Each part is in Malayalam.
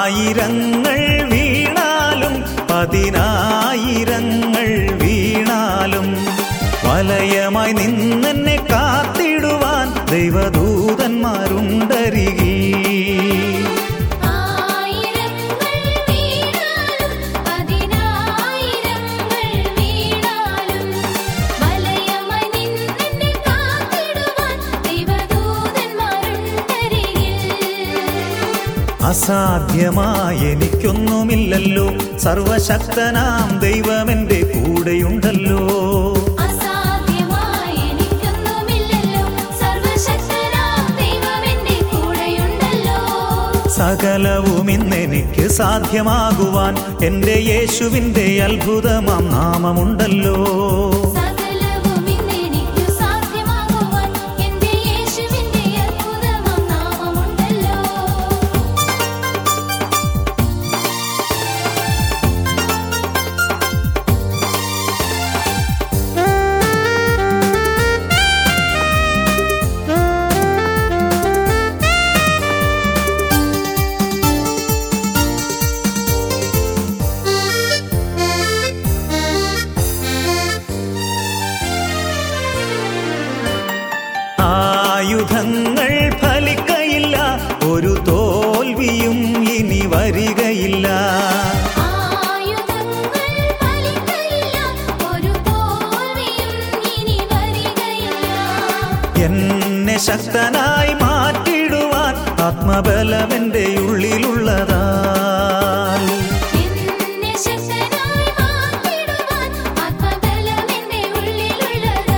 ആയിരങ്ങൾ വീണാലും പതിനായിരങ്ങൾ വീണാലും വലയമായി നിന്നെന്നെ കാത്തിടുവാൻ ദൈവദൂതന്മാരുണ്ടരികി ആയിരങ്ങൾ വീണാലും പതിനായിരങ്ങൾ വീണാലും വലയമായി നിന്നെ കാത്തിടുവാൻ ദൈവദൂതന്മാരുണ്ടരികിൽ അസാധ്യമായ എനിക്കൊന്നുമില്ലല്ലോ സർവശക്തനാം ദൈവമെന്റെ കൂടെയുണ്ടല്ലോ അസാധ്യമായി എനിക്കൊന്നുമില്ലല്ലോ സർവശക്തനാം ദൈവം എന്റെ കൂടെയുണ്ടല്ലോ സകലവും ഇന്നെനിക്ക് സാധ്യമാകുവാൻ എൻ്റെ യേശുവിൻ്റെ അത്ഭുതമാം നാമമുണ്ടല്ലോ സകലവും ഇന്നെനിക്കു സാധ്യമാകുവാൻ എന്റെ യേശുവിന്റെ അത്ഭുതമാം നാമമുണ്ടല്ലോ ആയുധങ്ങൾ ഫലിക്കയില്ല ഒരു തോൽവിയും ഇനി വരികയില്ല ആയുധങ്ങൾ ഫലിക്കയില്ല ഒരു തോൽവിയും ഇനി വരികയില്ല എന്നെ ശക്തനായി മാറ്റിടുവാൻ ആത്മബലമെൻ്റെ ഉള്ളിലുള്ളതാ എന്നെ ശക്തനായി മാറ്റിടുവാൻ ആത്മബലം എന്റെ ഉള്ളിലുള്ളതാ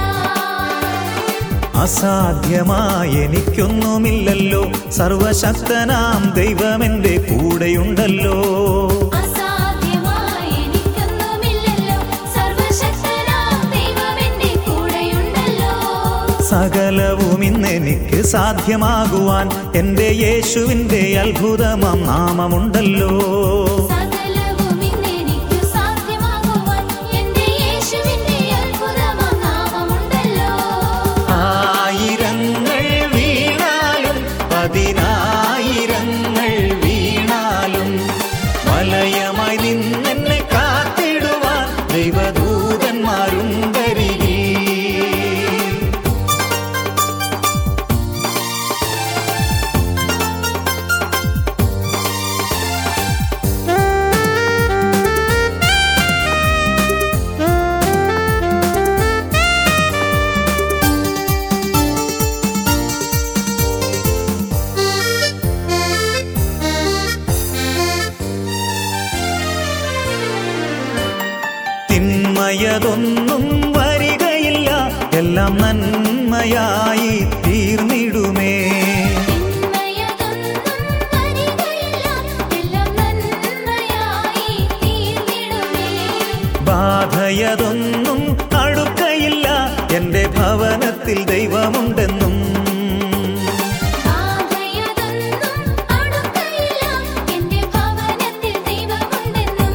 അസാധ്യമായ എനിക്കൊന്നുമില്ലല്ലോ സർവശക്തനാം ദൈവമെന്റെ കൂടെയുണ്ടല്ലോ അസാധ്യമായി എനിക്കൊന്നുമില്ലല്ലോ സർവശക്തനാം ദൈവം എന്റെ കൂടെയുണ്ടല്ലോ സകലവും ഇന്നെനിക്ക് സാധ്യമാകുവാൻ എൻ്റെ യേശുവിൻ്റെ അത്ഭുതമാം നാമമുണ്ടല്ലോ സകലവും ഇന്നെനിക്കു സാധ്യമാകുവാൻ എന്റെ യേശുവിന്റെ അത്ഭുതമാം നാമമുണ്ടല്ലോ ആയിരങ്ങൾ വീണാലും പതിനായിരങ്ങൾ വീണാലും വലയമായി നിന്നെന്നെ കാത്തിടുവാൻ ദൈവദൂതന്മാരുണ്ടരികി തിന്മയതൊന്നും വരികയില്ല എല്ലാം നന്മയായി തീർന്നിടുമേ തിന്മയതൊന്നും വരികയില്ല എല്ലാം നന്മയായി തീർന്നിടുമേ ബാധയതൊന്നും അടുക്കയില്ല എൻ്റെ ഭവനത്തിൽ ദൈവമുണ്ടെന്നും ബാധയതൊന്നും അടുക്കയില്ല എന്റെ ഭവനത്തിൽ ദൈവമുണ്ടെന്നും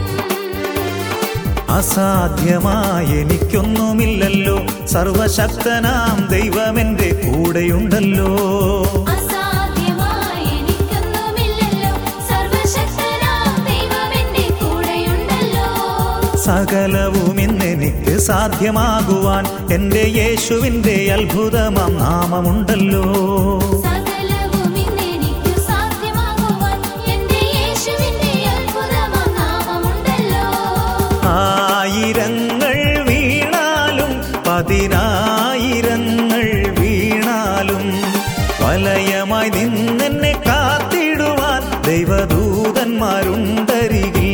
അസാധ്യമായ എനിക്കൊന്നുമില്ലല്ലോ സർവശക്തനാം ദൈവമെന്റെ കൂടെയുണ്ടല്ലോ അസാധ്യമായി എനിക്കൊന്നുമില്ലല്ലോ സർവശക്തനാം ദൈവം എന്റെ കൂടെയുണ്ടല്ലോ സകലവും ഇന്നെനിക്ക് സാധ്യമാകുവാൻ എൻ്റെ യേശുവിൻ്റെ അത്ഭുതമാം നാമമുണ്ടല്ലോ സകലവും ഇന്നെനിക്കു സാധ്യമാകുവാൻ എന്റെ യേശുവിന്റെ അത്ഭുതമാം നാമമുണ്ടല്ലോ ആയിരങ്ങൾ വീണാലും പതിനായിരങ്ങൾ വീണാലും വലയമായി നിന്നെന്നെ കാത്തിടുവാൻ ദൈവദൂതന്മാരുണ്ടരികി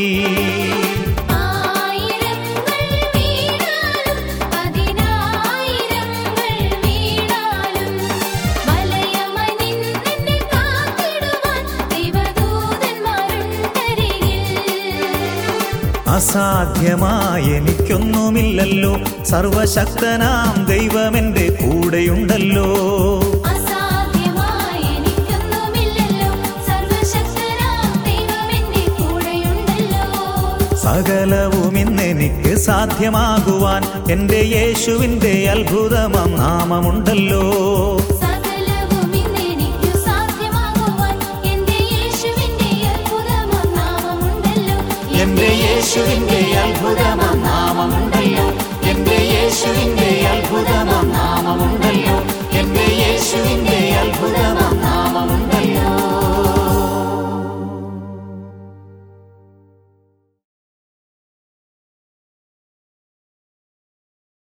ആയിരങ്ങൾ വീണാലും പതിനായിരങ്ങൾ വീണാലും വലയമായി നിന്നെ കാത്തിടുവാൻ ദൈവദൂതന്മാരുണ്ടരികിൽ അസാധ്യമായ എനിക്കൊന്നുമില്ലല്ലോ സർവശക്തനാം ദൈവമെന്റെ കൂടെയുണ്ടല്ലോ അസാധ്യമായി എനിക്കൊന്നുമില്ലല്ലോ സർവശക്തനാം ദൈവം എന്റെ കൂടെയുണ്ടല്ലോ സകലവും ഇന്നെനിക്ക് സാധ്യമാകുവാൻ എൻ്റെ യേശുവിൻ്റെ അത്ഭുതമാം നാമമുണ്ടല്ലോ സകലവും ഇന്നെനിക്കു സാധ്യമാകുവാൻ എന്റെ യേശുവിന്റെ അത്ഭുതമാം യേശുവിന്റെ അത്ഭുതമാം നാമമുണ്ടല്ലോ എന്റെ യേശുവിന്റെ അത്ഭുതമാം നാമമുണ്ടല്ലോ എന്റെ യേശുവിന്റെ അത്ഭുതമാം